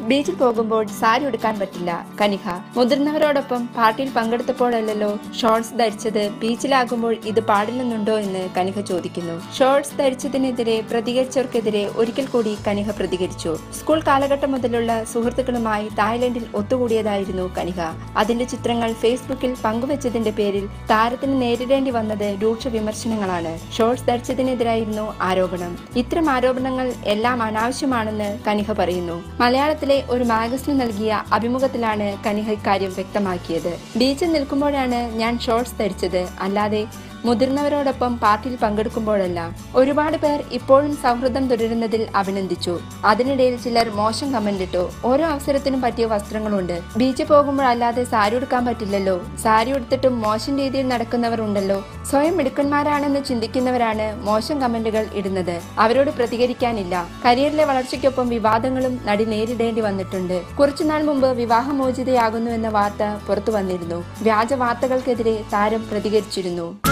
ബീച്ചിൽ പോകുമ്പോൾ സാരി ഉടുക്കാൻ പറ്റില്ല കനിഹ മുതിർന്നവരോടൊപ്പം പാർട്ടിയിൽ പങ്കെടുത്തപ്പോഴല്ലല്ലോ ഷോർട്സ് ധരിച്ചത് ബീച്ചിലാകുമ്പോൾ ഇത് പാടില്ലെന്നുണ്ടോ എന്ന് കനിഹ ചോദിക്കുന്നു ഷോർട്സ് ധരിച്ചതിനെതിരെ പ്രതികരിച്ചവർക്കെതിരെ ഒരിക്കൽ കൂടി കനിഹ പ്രതികരിച്ചു സ്കൂൾ കാലഘട്ടം മുതലുള്ള സുഹൃത്തുക്കളുമായി തായ്ലൻഡിൽ ഒത്തുകൂടിയതായിരുന്നു കനിഹ അതിന്റെ ചിത്രങ്ങൾ ഫേസ്ബുക്കിൽ പങ്കുവച്ചതിന്റെ പേരിൽ താരത്തിന് നേരിടേണ്ടി വന്നത് രൂക്ഷ വിമർശനങ്ങളാണ് ഷോർട്സ് ധരിച്ചതിനെതിരായിരുന്നു ആരോപണം ഇത്തരം ആരോപണങ്ങൾ എല്ലാം അനാവശ്യമാണെന്ന് കനിഹ പറയുന്നു മലയാളത്തിലെ ഒരു മാഗസിന് നൽകിയ അഭിമുഖത്തിലാണ് കനിഹ ഇക്കാര്യം വ്യക്തമാക്കിയത് ബീച്ചിൽ നിൽക്കുമ്പോഴാണ് ഞാൻ ഷോർട്സ് ധരിച്ചത് അല്ലാതെ മുതിർന്നവരോടൊപ്പം പാർട്ടിയിൽ പങ്കെടുക്കുമ്പോഴല്ല ഒരുപാട് പേർ ഇപ്പോഴും സൗഹൃദം തുടരുന്നതിൽ അഭിനന്ദിച്ചു അതിനിടയിൽ ചിലർ മോശം കമന്റ് ഇട്ടു ഓരോ അവസരത്തിനും പറ്റിയ വസ്ത്രങ്ങളുണ്ട് ബീച്ചിൽ പോകുമ്പോഴല്ലാതെ സാരി ഉടുക്കാൻ പറ്റില്ലല്ലോ സാരി ഉടുത്തിട്ടും മോശം രീതിയിൽ നടക്കുന്നവർ ഉണ്ടല്ലോ സ്വയം മിടുക്കന്മാരാണെന്ന് ചിന്തിക്കുന്നവരാണ് മോശം കമന്റുകൾ ഇടുന്നത് അവരോട് പ്രതികരിക്കാനില്ല കരിയറിലെ വളർച്ചയ്ക്കൊപ്പം വിവാദങ്ങളും നടി നേരിടേണ്ടി വന്നിട്ടുണ്ട് കുറച്ചുനാൾ മുമ്പ് വിവാഹമോചിതയാകുന്നു എന്ന വാർത്ത പുറത്തു വന്നിരുന്നു വ്യാജ വാർത്തകൾക്കെതിരെ താരം പ്രതികരിച്ചിരുന്നു